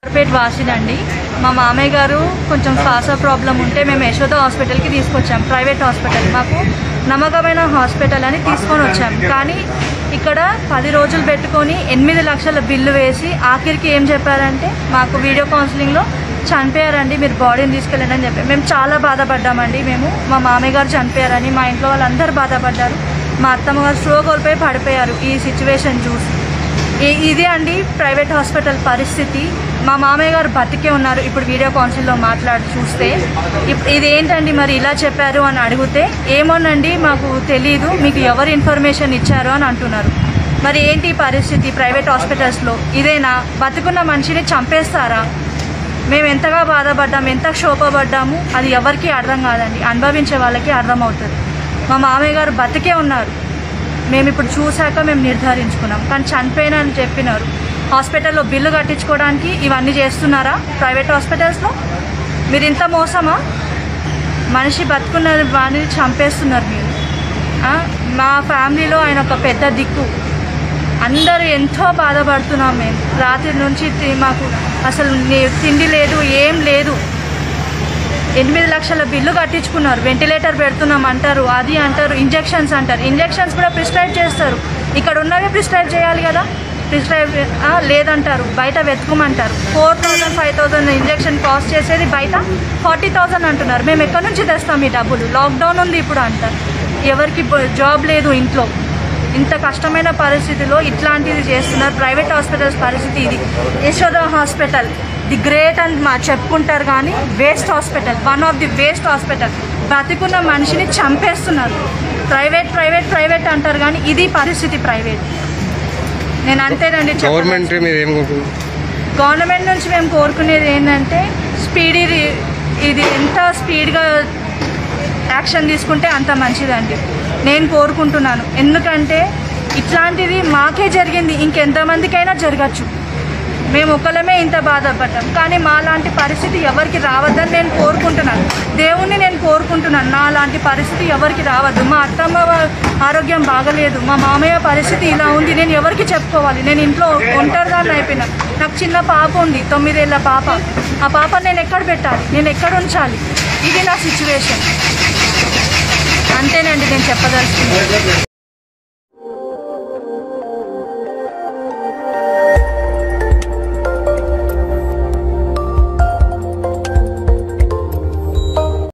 పేట్ వాసినండి మా మామయ్య గారు కొంచెం శ్వాస ప్రాబ్లం ఉంటే మేము యశోద హాస్పిటల్కి తీసుకొచ్చాం ప్రైవేట్ హాస్పిటల్ మాకు నమ్మకమైన హాస్పిటల్ అని తీసుకొని వచ్చాం కానీ ఇక్కడ పది రోజులు పెట్టుకొని ఎనిమిది లక్షల బిల్లు వేసి ఆఖరికి ఏం చెప్పారంటే మాకు వీడియో కౌన్సిలింగ్లో చనిపోయారండి మీరు బాడీని తీసుకెళ్ళండి అని చెప్పి మేము చాలా బాధపడ్డామండి మేము మా మామయ్య గారు చనిపోయారని మా ఇంట్లో వాళ్ళందరూ బాధపడ్డారు మా అత్తమ్మ గారు స్ట్రోక్ కోల్పోయి పడిపోయారు ఈ సిచ్యువేషన్ చూసి ఈ- ఇది అండి ప్రైవేట్ హాస్పిటల్ పరిస్థితి మా మామయ్య గారు బతికే ఉన్నారు ఇప్పుడు వీడియో కౌన్సిల్లో మాట్లాడి చూస్తే ఇప్- ఇది ఏంటండి మరి ఇలా చెప్పారు అని అడిగితే ఏమోనండి మాకు తెలీదు మీకు ఎవరు ఇన్ఫర్మేషన్ ఇచ్చారు అని అంటున్నారు మరి ఏంటి ఈ పరిస్థితి ప్రైవేట్ హాస్పిటల్స్లో ఇదేనా బతుకున్న మనిషిని చంపేస్తారా మేము ఎంతగా బాధపడ్డాము ఎంత క్షోభపడ్డాము అది ఎవరికి అర్థం కాదండి అనుభవించే వాళ్ళకి అర్థమవుతుంది మా మామయ్య గారు బతికే ఉన్నారు మేము ఇప్పుడు చూశాక మేము నిర్ధారించుకున్నాం కానీ చనిపోయిన అని చెప్పినారు హాస్పిటల్లో బిల్లు కట్టించుకోవడానికి ఇవన్నీ చేస్తున్నారా ప్రైవేట్ హాస్పిటల్స్లో మీరు ఇంత మోసమా మనిషి బతుకున్న వాడిని చంపేస్తున్నారు మీరు ఆ, మా ఫ్యామిలీలో ఆయన ఒక పెద్ద దిక్కు అందరూ ఎంతో బాధపడుతున్నాం మేము రాత్రి నుంచి తి- మాకు అసలు నే- తిండి లేదు ఏం లేదు ఎనిమిది లక్షల బిల్లు కట్టించుకున్నారు వెంటిలేటర్ పెడుతున్నాం అంటారు అది అంటారు ఇంజెక్షన్స్ అంటారు ఇంజెక్షన్స్ కూడా ప్రిస్క్రైబ్ చేస్తారు ఇక్కడ ఉన్నవే ప్రిస్క్రైబ్ చేయాలి కదా ప్రిస్క్రైబ్ ఆ, లేదంటారు బయట వెతుకోమంటారు four thousand five thousand injection cost చేసేది బయట ఫార్టీ థౌజండ్ అంటున్నారు మేము ఎక్కడి నుంచి తెస్తాం ఈ డబ్బులు లాక్డౌన్ ఉంది ఇప్పుడు అంటారు ఎవరికి బ- జాబ్ లేదు ఇంట్లో ఇంత కష్టమైన పరిస్థితిలో ఇట్లాంటిది చేస్తున్నారు ప్రైవేట్ హాస్పిటల్స్ పరిస్థితి ఇది యశోద హాస్పిటల్ ది గ్రేట్ అని మా చెప్పుకుంటారు కానీ waste hospital one of the waste hospital బతికున్న మనిషిని చంపేస్తున్నారు ప్రైవేట్ ప్రైవేట్ ప్రైవేట్ అంటారు కానీ ఇది పరిస్థితి ప్రైవేట్ నేను అంతేనండి చెప్పదలుచుకుంది. గవర్నమెంట్ మీరు ఏం కోరుకుంటున్నారు? గవర్నమెంట్ నుంచి మేము కోరుకునేది ఏంటంటే స్పీడ్ ఇది ఇది ఎంత స్పీడ్గా యాక్షన్ తీసుకుంటే అంత మంచిదండి నేను కోరుకుంటున్నాను ఎందుకంటే ఇట్లాంటిది మాకే జరిగింది ఇంకెంతమందికైనా జరగచ్చు మేము ఒకళ్ళమే ఇంత బాధపడ్డాం కానీ మా లాంటి పరిస్థితి ఎవరికి రావద్దని నేను కోరుకుంటున్నాను దేవుణ్ణి నేను కోరుకుంటున్నాను నా లాంటి పరిస్థితి ఎవరికి రావద్దు మా అత్తమ్మ వా- ఆరోగ్యం బాగలేదు మా మామయ్య పరిస్థితి ఇలా ఉంది నేను ఎవరికి చెప్పుకోవాలి నేను ఇంట్లో ఒంటరిదాన్ని అయిపోయినా నాకు చిన్న పాప ఉంది తొమ్మిదేళ్ల పాప ఆ పాప నేను ఎక్కడ పెట్టాలి నేను ఎక్కడ ఉంచాలి ఇది నా సిచ్యువేషన్ అంతేనండి నేను చెప్పదలుచుకున్నాను